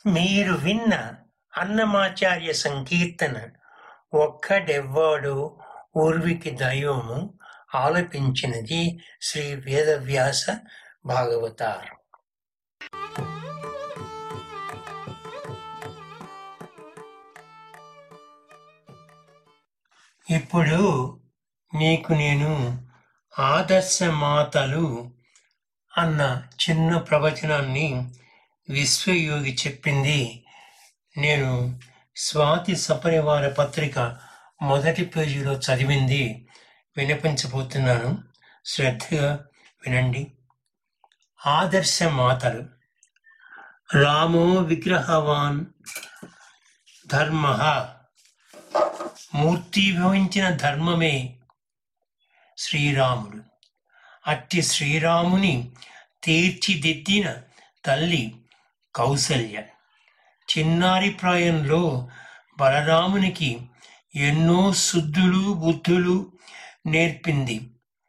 మీరు విన్న అన్నమాచార్య సంకీర్తన ఒక్కడెవ్వాడు ఊర్వికి దైవము ఆలపించినది శ్రీ వేదవ్యాస భాగవతారం ఇప్పుడు నీకు నేను ఆదర్శ మాతలు అన్న చిన్న ప్రవచనాన్ని విశ్వయోగి చెప్పింది నేను స్వాతి సపరివార పత్రిక మొదటి పేజీలో చదివింది వినిపించబోతున్నాను శ్రద్ధగా వినండి ఆదర్శ మాతలు రామో విగ్రహవాన్ ధర్మ మూర్తిభవించిన ధర్మమే శ్రీరాముడు అట్టి శ్రీరాముని తీర్చిదిద్దిన తల్లి కౌసల్య చిన్నారి ప్రాయంలో బలరామునికి ఎన్నో శుద్ధులు బుద్ధులు నేర్పింది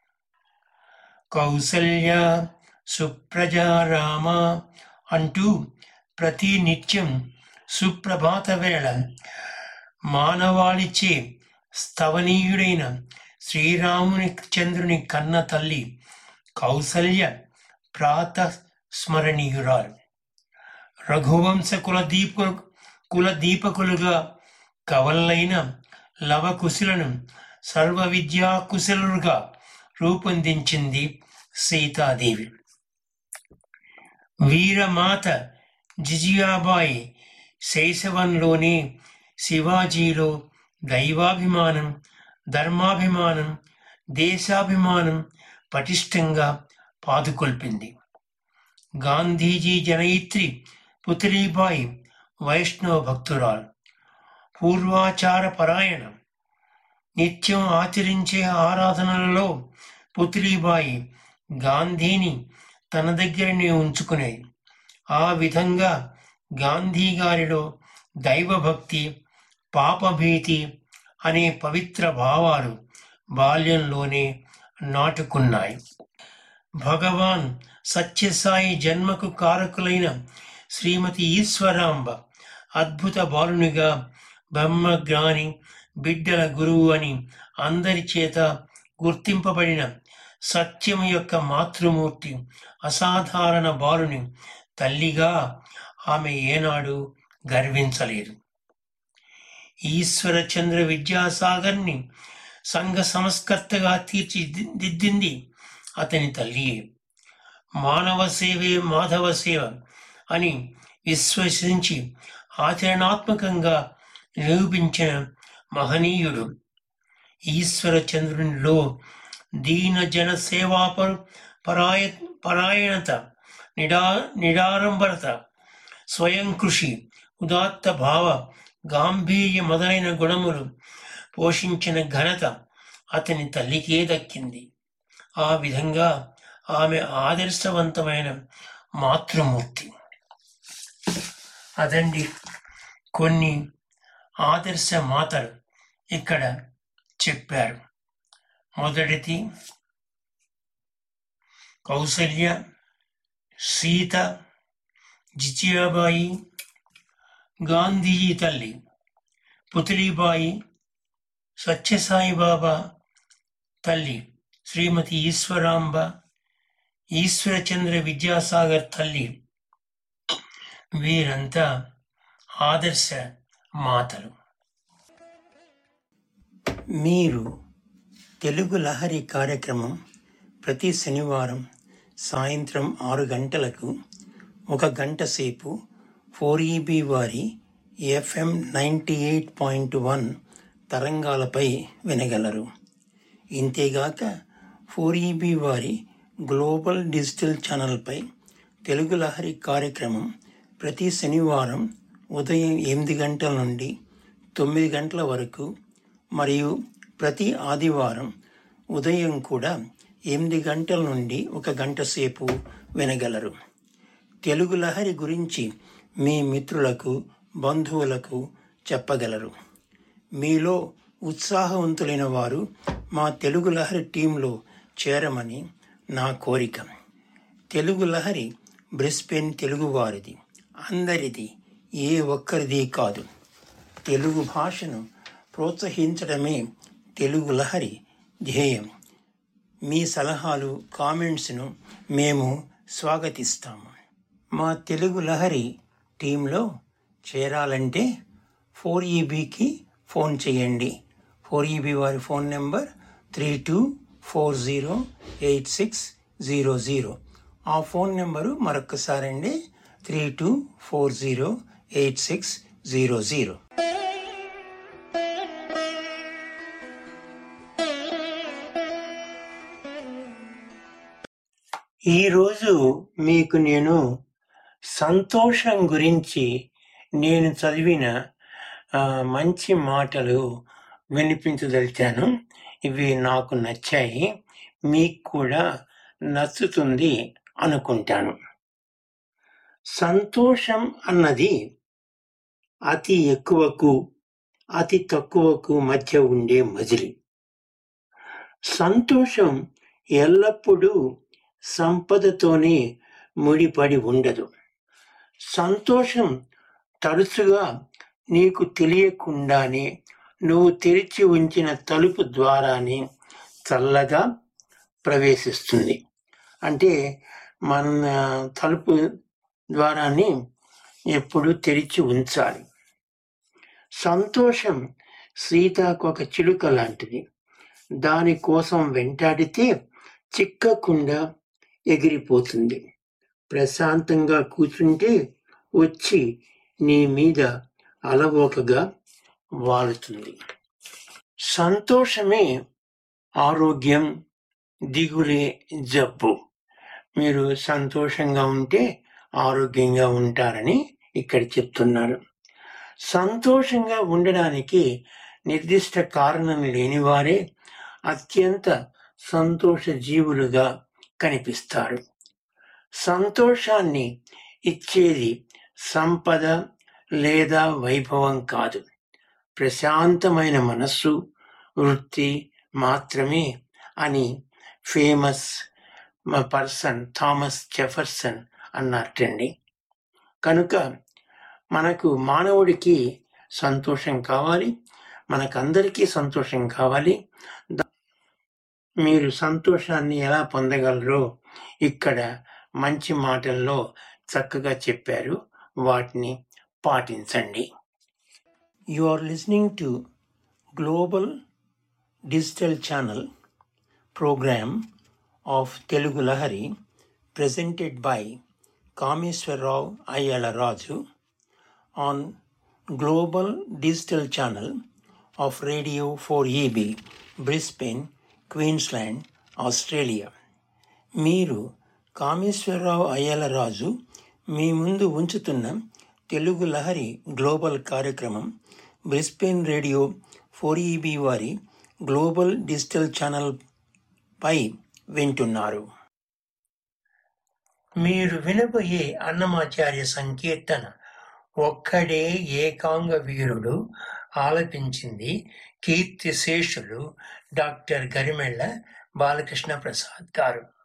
కౌసల్య సుప్రజారామ అంటూ ప్రతి నిత్యం సుప్రభాత వేళ మానవాళిచే స్తవనీయుడైన శ్రీరాముని చంద్రుని కన్న తల్లి కౌసల్య ప్రాత స్మరణీయురాలు రఘువంశ కులదీప కులదీపకులుగా కవల్లైన లవకుశులను సర్వ విద్యా కుశలుగా రూపొందించింది సీతాదేవి వీరమాత జిజియాబాయి శైశవంలోనే శివాజీలో దైవాభిమానం ధర్మాభిమానం దేశాభిమానం పటిష్టంగా పాదుకొల్పింది గాంధీజీ జనయిత్రి పుత్లీబాయి వైష్ణవ భక్తురాలు పూర్వాచార పరాయణ నిత్యం ఆచరించే ఆరాధనలలో పుత్లీబాయి గాంధీని తన దగ్గరనే ఉంచుకునేది ఆ విధంగా గాంధీ గారిలో దైవభక్తి పాపభీతి అనే పవిత్ర భావాలు బాల్యంలోనే నాటుకున్నాయి భగవాన్ సత్యసాయి జన్మకు కారకులైన శ్రీమతి ఈశ్వరాంబ అద్భుత బాలునిగా బ్రహ్మజ్ఞాని బిడ్డల గురువు అని అందరి చేత గుర్తింపబడిన సత్యం యొక్క మాతృమూర్తి అసాధారణ బాలుని తల్లిగా ఆమె ఏనాడు గర్వించలేదు ఈశ్వర చంద్ర విద్యాసాగర్ని సంఘ సంస్కర్తగా తీర్చిదిద్దింది అతని తల్లియే మానవ సేవే మాధవ సేవ అని విశ్వసించి ఆచరణాత్మకంగా నిరూపించిన మహనీయుడు ఈశ్వర చంద్రునిలో దీన జన సేవాపరు పరాయ పరాయణత నిడా నిడారంబరత స్వయం కృషి ఉదాత్త భావ గాంభీర్య మొదలైన గుణములు పోషించిన ఘనత అతని తల్లికే దక్కింది ఆ విధంగా ఆమె ఆదర్శవంతమైన మాతృమూర్తి అదండి కొన్ని ఆదర్శ మాతలు ఇక్కడ చెప్పారు మొదటిది కౌసల్య సీత జిజియాబాయి గాంధీజీ తల్లి పుతలీబాయి సత్యసాయిబాబా తల్లి శ్రీమతి ఈశ్వరాంబ ఈశ్వరచంద్ర విద్యాసాగర్ తల్లి వీరంతా ఆదర్శ మాతలు మీరు తెలుగు లహరి కార్యక్రమం ప్రతి శనివారం సాయంత్రం ఆరు గంటలకు ఒక గంట సేపు ఫోర్ ఈబీ వారి FM ninety eight point one తరంగాలపై వినగలరు ఇంతేగాక ఫోర్ ఈబీ వారి గ్లోబల్ డిజిటల్ ఛానల్పై తెలుగు లహరి కార్యక్రమం ప్రతి శనివారం ఉదయం ఎనిమిది గంటల నుండి తొమ్మిది గంటల వరకు మరియు ప్రతి ఆదివారం ఉదయం కూడా ఎనిమిది గంటల నుండి ఒక గంట సేపు వినగలరు తెలుగు లహరి గురించి మీ మిత్రులకు బంధువులకు చెప్పగలరు మీలో ఉత్సాహవంతులైన వారు మా తెలుగు లహరి టీంలో చేరమని నా కోరిక తెలుగు లహరి బ్రిస్బెన్ తెలుగువారిది అందరిది ఏ ఒక్కరిది కాదు తెలుగు భాషను ప్రోత్సహించడమే తెలుగు లహరి ధ్యేయం మీ సలహాలు కామెంట్స్ను మేము స్వాగతిస్తాము మా తెలుగు లహరి టీంలో చేరాలంటే ఫోర్ ఈబీకి ఫోన్ చేయండి ఫోర్ ఈబీ వారి phone number three two four zero eight six zero zero ఆ ఫోన్ నెంబరు మరొకసారండి three two four zero eight six zero zero ఈరోజు మీకు నేను సంతోషం గురించి నేను చదివిన ఆ, మంచి మాటలు వినిపించదలిచాను ఇవి నాకు నచ్చాయి మీకు కూడా నచ్చుతుంది అనుకుంటాను సంతోషం అన్నది అతి ఎక్కువకు అతి తక్కువకు మధ్య ఉండే మజిలి సంతోషం ఎల్లప్పుడూ సంపదతోనే ముడిపడి ఉండదు సంతోషం తరచుగా నీకు తెలియకుండానే నువ్వు తెరిచి ఉంచిన తలుపు ద్వారానే చల్లగా ప్రవేశిస్తుంది అంటే మన తలుపు ద్వారానే ఎప్పుడు తెరిచి ఉంచాలి సంతోషం సీతాకొక చిలుక లాంటిది దాని కోసం వెంటాడితే చిక్కకుండా ఎగిరిపోతుంది ప్రశాంతంగా కూర్చుంటే వచ్చి నీ మీద అలవోకగా వాలుతుంది సంతోషమే ఆరోగ్యం దిగులే జబ్బు మీరు సంతోషంగా ఉంటే ఆరోగ్యంగా ఉంటారని ఇక్కడ చెప్తున్నారు సంతోషంగా ఉండడానికి నిర్దిష్ట కారణం లేనివారే అత్యంత సంతోష జీవులుగా కనిపిస్తారు సంతోషాన్ని ఇచ్చేది సంపద లేదా వైభవం కాదు ప్రశాంతమైన మనస్సు వృత్తి మాత్రమే అని ఫేమస్ పర్సన్ థామస్ జెఫర్సన్ అన్నట్టండి కనుక మనకు మానవుడికి సంతోషం కావాలి మనకందరికీ సంతోషం కావాలి ద- మీరు సంతోషాన్ని ఎలా పొందగలరో ఇక్కడ మంచి మాటల్లో చక్కగా చెప్పారు వాటిని పాటించండి you are listening to global digital channel program of Telugu Lahari presented by Kameswarrao Ayala Raju on Global Digital Channel of Radio 4EB, Brisbane, Queensland, Australia. మీరు కామేశ్వరరావు అయ్యల రాజు మీ ముందు ఉంచుతున్న తెలుగు లహరి గ్లోబల్ కార్యక్రమం బ్రిస్బెన్ రేడియో ఫోర్ ఈబీ వారి global digital channel పై వింటున్నారు మీరు వినబోయే అన్నమాచార్య సంకీర్తన ఒక్కడే ఏకాంగ వీరుడు ఆలపించింది కీర్తిశేషులు డాక్టర్ గరిమెళ్ళ బాలకృష్ణ ప్రసాద్ గారు